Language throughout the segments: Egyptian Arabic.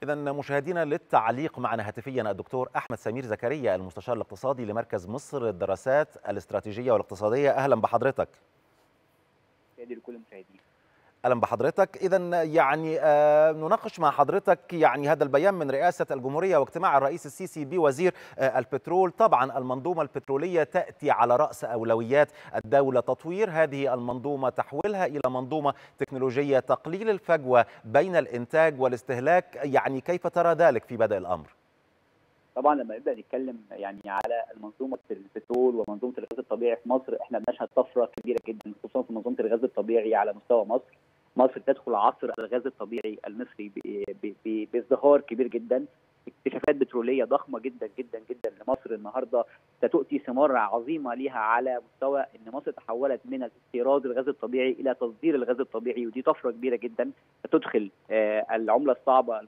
إذا مشاهدينا للتعليق معنا هاتفيا الدكتور أحمد سمير زكريا المستشار الاقتصادي لمركز مصر للدراسات الاستراتيجية والاقتصادية أهلا بحضرتك. سيدي لكل المشاهدين. اهلا بحضرتك اذا يعني آه نناقش مع حضرتك يعني هذا البيان من رئاسه الجمهوريه واجتماع الرئيس السيسي بوزير آه البترول طبعا المنظومه البتروليه تاتي على راس اولويات الدوله تطوير هذه المنظومه تحويلها الى منظومه تكنولوجيه تقليل الفجوه بين الانتاج والاستهلاك يعني كيف ترى ذلك في بدء الامر طبعا لما نبدا نتكلم يعني على منظومه البترول ومنظومه الغاز الطبيعي في مصر احنا بنشهد طفره كبيره جدا خصوصا في منظومه الغاز الطبيعي على مستوى مصر مصر تدخل عصر الغاز الطبيعي المصري بازدهار كبير جدا اكتشافات بتروليه ضخمه جدا جدا جدا لمصر النهارده ستؤتي ثمار عظيمه ليها على مستوى ان مصر تحولت من استيراد الغاز الطبيعي الى تصدير الغاز الطبيعي ودي طفره كبيره جدا ستدخل العمله الصعبه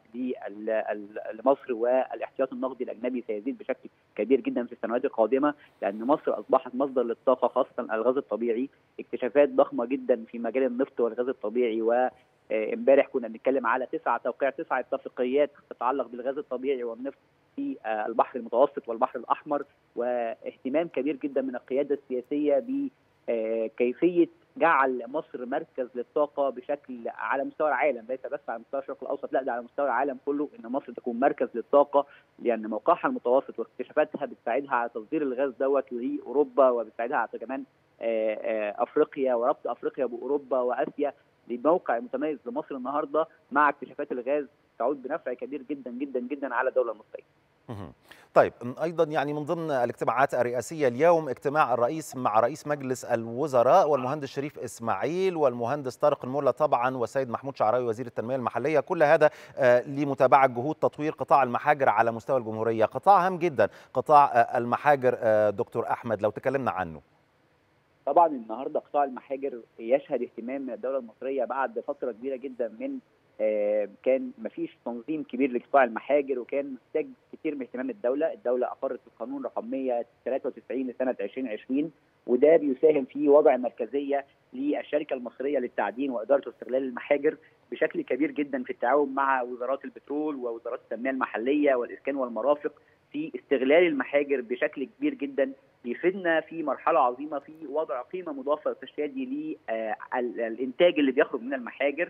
لمصر والاحتياط النقدي الاجنبي سيزيد بشكل كبير جدا في السنوات القادمه لان مصر اصبحت مصدر للطاقه خاصه الغاز الطبيعي اكتشافات ضخمه جدا في مجال النفط والغاز الطبيعي و امبارح كنا بنتكلم على تسعة توقيع تسعة اتفاقيات تتعلق بالغاز الطبيعي والنفط في البحر المتوسط والبحر الاحمر واهتمام كبير جدا من القياده السياسيه بكيفيه جعل مصر مركز للطاقه بشكل على مستوى العالم ليس بس على مستوى الشرق الاوسط لا ده على مستوى العالم كله ان مصر تكون مركز للطاقه لان موقعها المتوسط واكتشافاتها بتساعدها على تصدير الغاز دوت لاوروبا وبتساعدها على كمان افريقيا وربط افريقيا باوروبا واسيا لموقع متميز لمصر النهارده مع اكتشافات الغاز تعود بنفع كبير جدا جدا جدا على الدوله المصريه. طيب ايضا يعني من ضمن الاجتماعات الرئاسيه اليوم اجتماع الرئيس مع رئيس مجلس الوزراء والمهندس شريف اسماعيل والمهندس طارق الملا طبعا والسيد محمود شعراوي وزير التنميه المحليه كل هذا لمتابعه جهود تطوير قطاع المحاجر على مستوى الجمهوريه قطاع هام جدا قطاع المحاجر دكتور احمد لو تكلمنا عنه طبعا النهارده قطاع المحاجر يشهد اهتمام من الدوله المصريه بعد فتره كبيره جدا من آه كان مفيش تنظيم كبير لقطاع المحاجر وكان محتاج كتير من اهتمام الدوله، الدوله اقرت القانون رقم 193 لسنه 2020 وده بيساهم في وضع مركزيه للشركه المصريه للتعدين واداره واستغلال المحاجر بشكل كبير جدا في التعاون مع وزارات البترول ووزارات التنميه المحليه والاسكان والمرافق في استغلال المحاجر بشكل كبير جدا بيفيدنا في مرحله عظيمه في وضع قيمه مضافه استشهادي للانتاج اللي بيخرج من المحاجر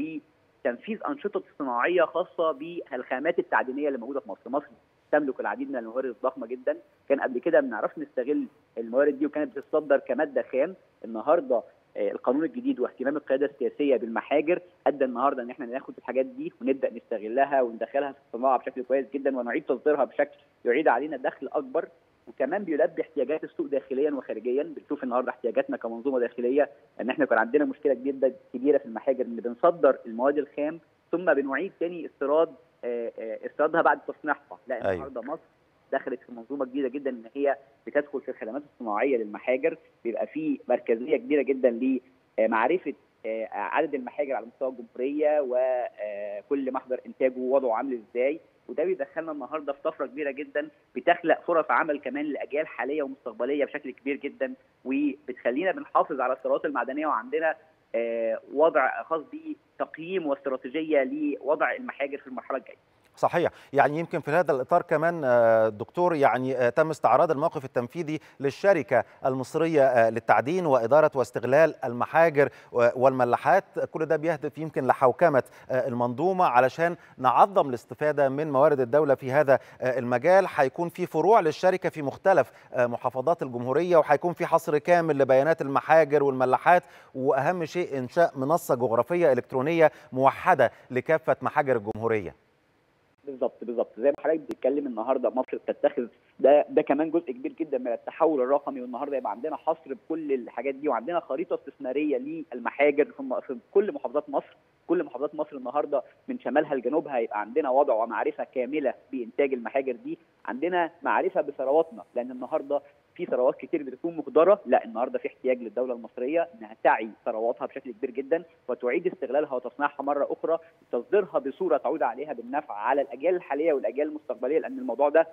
وتنفيذ انشطه صناعيه خاصه بالخامات التعدينيه اللي موجوده في مصر، مصر تملك العديد من الموارد الضخمه جدا، كان قبل كده ما بنعرفش نستغل الموارد دي وكانت بتتصدر كماده خام، النهارده القانون الجديد واهتمام القياده السياسيه بالمحاجر ادى النهارده ان احنا ناخد الحاجات دي ونبدا نستغلها وندخلها في الصناعه بشكل كويس جدا ونعيد تصديرها بشكل يعيد علينا دخل اكبر وكمان بيلبي احتياجات السوق داخليا وخارجيا بنشوف النهارده احتياجاتنا كمنظومه داخليه ان احنا كان عندنا مشكله جدا كبيره في المحاجر ان بنصدر المواد الخام ثم بنعيد تاني استيراد استيرادها بعد تصنيعها لا النهارده مصر دخلت في منظومه جديده جدا ان هي بتدخل في الخدمات الصناعيه للمحاجر بيبقى في مركزيه كبيره جدا لمعرفه عدد المحاجر على مستوى الجمهوريه وكل محضر انتاجه ووضعه عامل ازاي وده بيدخلنا النهارده في طفره كبيره جدا بتخلق فرص عمل كمان لاجيال حاليه ومستقبليه بشكل كبير جدا وبتخلينا بنحافظ على الثروات المعدنيه وعندنا وضع خاص بتقييم واستراتيجيه لوضع المحاجر في المرحله الجايه. صحيح يعني يمكن في هذا الإطار كمان دكتور يعني تم استعراض الموقف التنفيذي للشركة المصرية للتعدين وإدارة واستغلال المحاجر والملاحات كل ده بيهدف يمكن لحوكمة المنظومة علشان نعظم الاستفادة من موارد الدولة في هذا المجال هيكون في فروع للشركة في مختلف محافظات الجمهورية وهيكون في حصر كامل لبيانات المحاجر والملاحات وأهم شيء إنشاء منصة جغرافية إلكترونية موحدة لكافة محاجر الجمهورية بالظبط بالظبط زي ما حضرتك بتتكلم النهارده مصر بتتخذ ده ده كمان جزء كبير جدا من التحول الرقمي والنهارده يبقى عندنا حصر بكل الحاجات دي وعندنا خريطه استثماريه للمحاجر في كل محافظات مصر كل محافظات مصر النهارده من شمالها لجنوبها يبقى عندنا وضع ومعرفه كامله بانتاج المحاجر دي عندنا معرفه بثرواتنا لان النهارده في ثروات كتير بتكون مهدره لا النهارده في احتياج للدوله المصريه انها تعي ثرواتها بشكل كبير جدا وتعيد استغلالها وتصنيعها مره اخرى تصديرها بصوره تعود عليها بالنفع على الاجيال الحاليه والاجيال المستقبليه لان الموضوع ده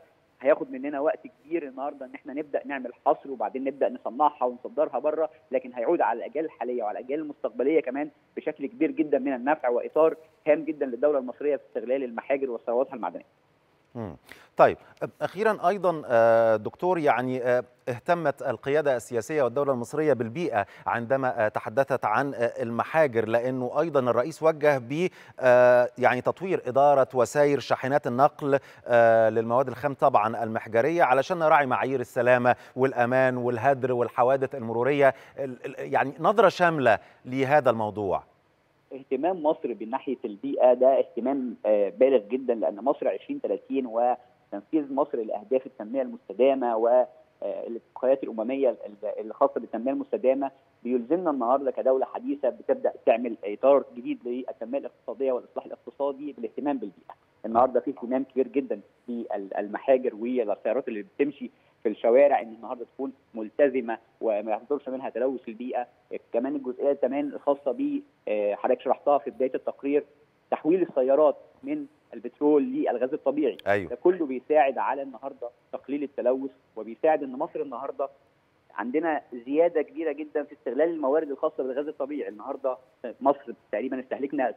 هياخد مننا وقت كبير النهارده ان احنا نبدا نعمل حصر وبعدين نبدا نصنعها ونصدرها بره لكن هيعود على الاجيال الحاليه وعلى الاجيال المستقبليه كمان بشكل كبير جدا من النفع واطار هام جدا للدوله المصريه في استغلال المحاجر وثرواتها المعدنيه. مم. طيب اخيرا ايضا آه، دكتور يعني آه، اهتمت القياده السياسيه والدوله المصريه بالبيئه عندما آه، تحدثت عن المحاجر لانه ايضا الرئيس وجه ب يعني تطوير اداره وسائر شاحنات النقل للمواد الخام طبعا المحجريه علشان نراعي معايير السلامه والامان والهدر والحوادث المروريه يعني نظره شامله لهذا الموضوع. اهتمام مصر بناحيه البيئه ده اهتمام بالغ جدا لان مصر 2030 وتنفيذ مصر لاهداف التنميه المستدامه والاتفاقيات الامميه اللي خاصه بالتنميه المستدامه بيلزمنا النهارده كدوله حديثه بتبدا تعمل اطار جديد للتنميه الاقتصاديه والاصلاح الاقتصادي بالاهتمام بالبيئه. النهارده في اهتمام كبير جدا في المحاجر والسيارات اللي بتمشي في الشوارع ان النهارده تكون ملتزمه وما يحصلش منها تلوث البيئه كمان الجزئيه كمان الخاصه ب حضرتك شرحتها في بدايه التقرير تحويل السيارات من البترول للغاز الطبيعي أيوة. ده كله بيساعد على النهارده تقليل التلوث وبيساعد ان مصر النهارده عندنا زياده كبيره جدا في استغلال الموارد الخاصه بالغاز الطبيعي النهارده مصر تقريبا استهلكنا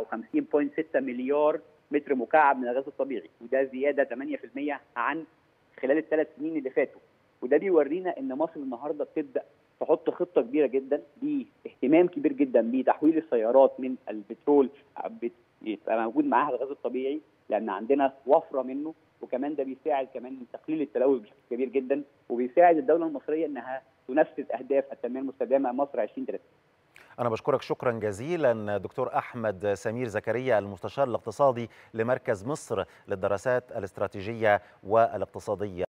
59.6 مليار متر مكعب من الغاز الطبيعي وده زياده 8% عن خلال الثلاث سنين اللي فاتوا وده بيورينا ان مصر النهارده بتبدا تحط خطه كبيره جدا باهتمام كبير جدا بتحويل السيارات من البترول يبقى موجود معاها الغاز الطبيعي لان عندنا وفره منه وكمان ده بيساعد كمان تقليل التلوث بشكل كبير جدا وبيساعد الدوله المصريه انها تنفذ اهداف التنميه المستدامه مصر 2030 أنا بشكرك شكرا جزيلا دكتور أحمد سمير زكريا المستشار الاقتصادي لمركز مصر للدراسات الاستراتيجية والاقتصادية